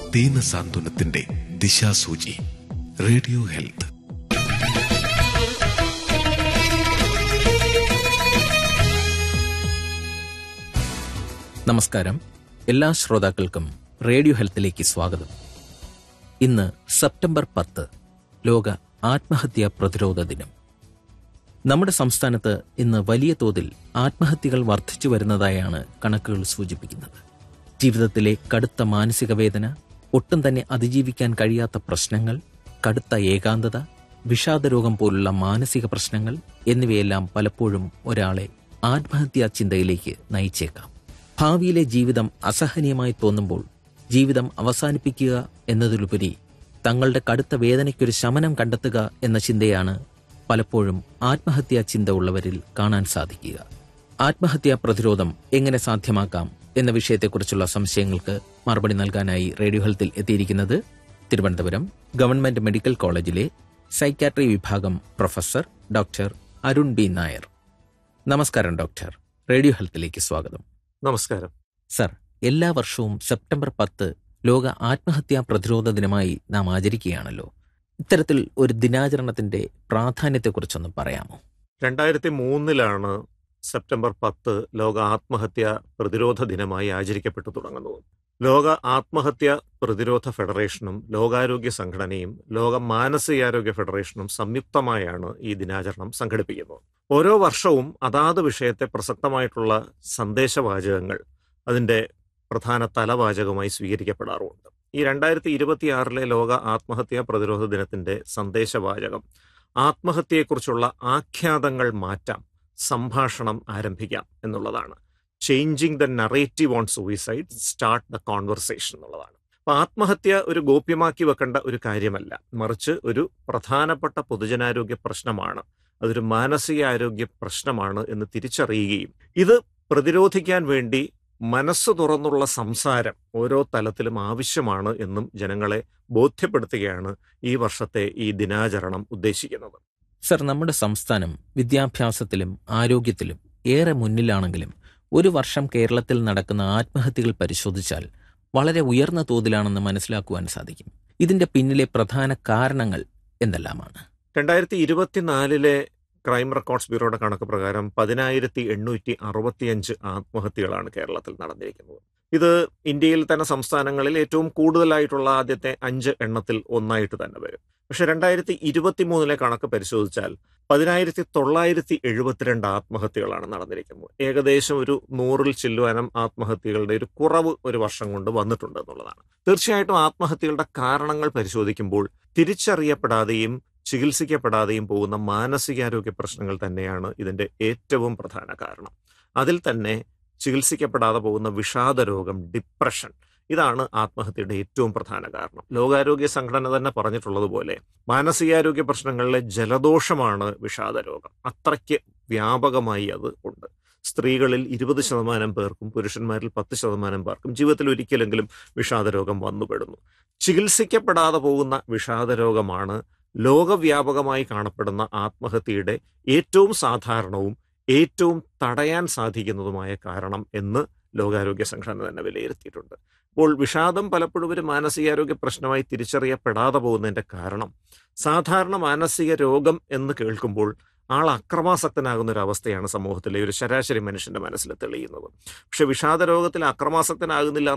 ദീനസാന്ത്വനത്തിന്റെ ദിശാസൂചി radio health നമസ്കാരം എല്ലാ ശ്രോതാക്കൾക്കും റേഡിയോ ഹെൽത്തിലേക്ക് സ്വാഗതം ഇന്ന് സെപ്റ്റംബർ പത്ത് ലോക ആത്മഹത്യാ പ്രതിരോധ ദിനം നമ്മുടെ സംസ്ഥാനത്ത് ഇന്ന് വലിയ തോതിൽ ആത്മഹത്യകൾ വർദ്ധിച്ചു വരുന്നതായാണ് കണക്കുകൾ സൂചിപ്പിക്കുന്നത് ജീവിതത്തിലെ കടുത്ത മാനസിക വേദന ഒട്ടും തന്നെ അതിജീവിക്കാൻ കഴിയാത്ത പ്രശ്നങ്ങൾ കടുത്ത ഏകാന്തത വിഷാദരോഗം പോലുള്ള മാനസിക പ്രശ്നങ്ങൾ എന്നിവയെല്ലാം പലപ്പോഴും ഒരാളെ ആത്മഹത്യാ ചിന്തയിലേക്ക് നയിച്ചേക്കാം ഭാവിയിലെ ജീവിതം അസഹനീയമായി തോന്നുമ്പോൾ ജീവിതം അവസാനിപ്പിക്കുക എന്നതിലുപരി തങ്ങളുടെ കടുത്ത വേദനയ്ക്കൊരു ശമനം കണ്ടെത്തുക എന്ന ചിന്തയാണ് പലപ്പോഴും ആത്മഹത്യാ ചിന്ത ഉള്ളവരിൽ കാണാൻ സാധിക്കുക ആത്മഹത്യാ പ്രതിരോധം എങ്ങനെ സാധ്യമാക്കാം എന്ന വിഷയത്തെക്കുറിച്ചുള്ള സംശയങ്ങൾക്ക് മറുപടി നൽകാനായി റേഡിയോ ഹെൽത്തിൽ എത്തിയിരിക്കുന്നത് തിരുവനന്തപുരം ഗവൺമെന്റ് മെഡിക്കൽ കോളേജിലെ സൈക്യാട്രി വിഭാഗം professor doctor Arun B Nair നമസ്കാരം ഡോക്ടർ റേഡിയോ ഹെൽത്തിലേക്ക് സ്വാഗതം നമസ്കാരം സർ എല്ലാ വർഷവും സെപ്റ്റംബർ പത്ത് ലോക ആത്മഹത്യാ പ്രതിരോധ ദിനമായി നാം ആചരിക്കുകയാണല്ലോ ഇത്തരത്തിൽ ഒരു ദിനാചരണത്തിന്റെ പ്രാധാന്യത്തെക്കുറിച്ചൊന്ന് പറയാമോ രണ്ടായിരത്തി മൂന്നിലാണ് സെപ്റ്റംബർ പത്ത് ലോക ആത്മഹത്യ പ്രതിരോധ ദിനമായി ആചരിക്കപ്പെട്ടു തുടങ്ങുന്നത് ലോക ആത്മഹത്യ പ്രതിരോധ ഫെഡറേഷനും ലോകാരോഗ്യ സംഘടനയും ലോക മാനസികാരോഗ്യ ഫെഡറേഷനും സംയുക്തമായാണ് ഈ ദിനാചരണം സംഘടിപ്പിക്കുന്നത് ഓരോ വർഷവും അതാത് വിഷയത്തെ പ്രസക്തമായിട്ടുള്ള സന്ദേശവാചകങ്ങൾ അതിന്റെ പ്രധാന തലവാചകമായി സ്വീകരിക്കപ്പെടാറുമുണ്ട് ഈ രണ്ടായിരത്തി ഇരുപത്തിയാറിലെ ലോക ആത്മഹത്യാ പ്രതിരോധ ദിനത്തിന്റെ സന്ദേശവാചകം ആത്മഹത്യയെക്കുറിച്ചുള്ള ആഖ്യാതങ്ങൾ മാറ്റാം സംഭാഷണം ആരംഭിക്കാം എന്നുള്ളതാണ് changing the narrative on suicide start the conversation എന്നുള്ളതാണ് അപ്പൊ ആത്മഹത്യ ഒരു ഗോപ്യമാക്കി വെക്കേണ്ട ഒരു കാര്യമല്ല മറിച്ച് ഒരു പ്രധാനപ്പെട്ട പൊതുജനാരോഗ്യ പ്രശ്നമാണ് അതൊരു മാനസികാരോഗ്യ പ്രശ്നമാണ് എന്ന് തിരിച്ചറിയുകയും ഇത് പ്രതിരോധിക്കാൻ വേണ്ടി മനസ്സ് തുറന്നുള്ള സംസാരം ഓരോ തലത്തിലും ആവശ്യമാണ് എന്നും ജനങ്ങളെ ബോധ്യപ്പെടുത്തുകയാണ് ഈ വർഷത്തെ ഈ ദിനാചരണം ഉദ്ദേശിക്കുന്നത് സർ നമ്മുടെ സംസ്ഥാനം വിദ്യാഭ്യാസത്തിലും ആരോഗ്യത്തിലും ഏറെ മുന്നിലാണെങ്കിലും ഒരു വർഷം കേരളത്തിൽ നടക്കുന്ന ആത്മഹത്യകൾ പരിശോധിച്ചാൽ വളരെ ഉയർന്ന തോതിലാണെന്ന് മനസ്സിലാക്കുവാൻ സാധിക്കും ഇതിന്റെ പിന്നിലെ പ്രധാന കാരണങ്ങൾ എന്തെല്ലാമാണ് രണ്ടായിരത്തി ഇരുപത്തിനാലിലെ ക്രൈം റെക്കോർഡ്സ് ബ്യൂറോയുടെ കണക്ക് പ്രകാരം പതിനായിരത്തി എണ്ണൂറ്റി അറുപത്തിയഞ്ച് ആത്മഹത്യകളാണ് കേരളത്തിൽ നടന്നിരിക്കുന്നത് ഇത് ഇന്ത്യയിൽ തന്നെ സംസ്ഥാനങ്ങളിൽ ഏറ്റവും കൂടുതലായിട്ടുള്ള ആദ്യത്തെ അഞ്ച് എണ്ണത്തിൽ ഒന്നായിട്ട് തന്നെ വരും പക്ഷെ രണ്ടായിരത്തി ഇരുപത്തി മൂന്നിലെ കണക്ക് പരിശോധിച്ചാൽ പതിനായിരത്തി തൊള്ളായിരത്തി എഴുപത്തിരണ്ട് ആത്മഹത്യകളാണ് നടന്നിരിക്കുന്നത് ഏകദേശം ഒരു നൂറിൽ ചില്ലുവാനം ആത്മഹത്യകളുടെ ഒരു കുറവ് ഒരു വർഷം കൊണ്ട് വന്നിട്ടുണ്ട് എന്നുള്ളതാണ് തീർച്ചയായിട്ടും ആത്മഹത്യകളുടെ കാരണങ്ങൾ പരിശോധിക്കുമ്പോൾ തിരിച്ചറിയപ്പെടാതെയും ചികിത്സിക്കപ്പെടാതെയും പോകുന്ന മാനസികാരോഗ്യ പ്രശ്നങ്ങൾ തന്നെയാണ് ഇതിന്റെ ഏറ്റവും പ്രധാന കാരണം അതിൽ തന്നെ ചികിത്സിക്കപ്പെടാതെ പോകുന്ന വിഷാദ രോഗം ഡിപ്രഷൻ ഇതാണ് ആത്മഹത്യയുടെ ഏറ്റവും പ്രധാന കാരണം ലോകാരോഗ്യ സംഘടന തന്നെ പറഞ്ഞിട്ടുള്ളതുപോലെ മാനസികാരോഗ്യ പ്രശ്നങ്ങളിലെ ജലദോഷമാണ് വിഷാദ രോഗം അത്രയ്ക്ക് വ്യാപകമായി അത് ഉണ്ട് സ്ത്രീകളിൽ ഇരുപത് ശതമാനം പേർക്കും പുരുഷന്മാരിൽ പത്ത് ശതമാനം പേർക്കും ജീവിതത്തിൽ ഒരിക്കലെങ്കിലും വിഷാദരോഗം വന്നുപെടുന്നു ചികിത്സിക്കപ്പെടാതെ പോകുന്ന വിഷാദരോഗമാണ് ലോകവ്യാപകമായി കാണപ്പെടുന്ന ആത്മഹത്യയുടെ ഏറ്റവും സാധാരണവും ഏറ്റവും തടയാൻ സാധിക്കുന്നതുമായ കാരണം എന്ന് ലോകാരോഗ്യ സംഘടന തന്നെ വിലയിരുത്തിയിട്ടുണ്ട് അപ്പോൾ വിഷാദം പലപ്പോഴും ഒരു മാനസികാരോഗ്യ പ്രശ്നമായി തിരിച്ചറിയപ്പെടാതെ പോകുന്നതിന്റെ കാരണം സാധാരണ മാനസിക രോഗം എന്ന് കേൾക്കുമ്പോൾ ആൾ അക്രമാസക്തനാകുന്ന ഒരു അവസ്ഥയാണ് സമൂഹത്തിലെ ഒരു ശരാശരി മനുഷ്യന്റെ മനസ്സിൽ തെളിയുന്നത് പക്ഷെ വിഷാദ രോഗത്തിൽ അക്രമാസക്തനാകുന്നില്ല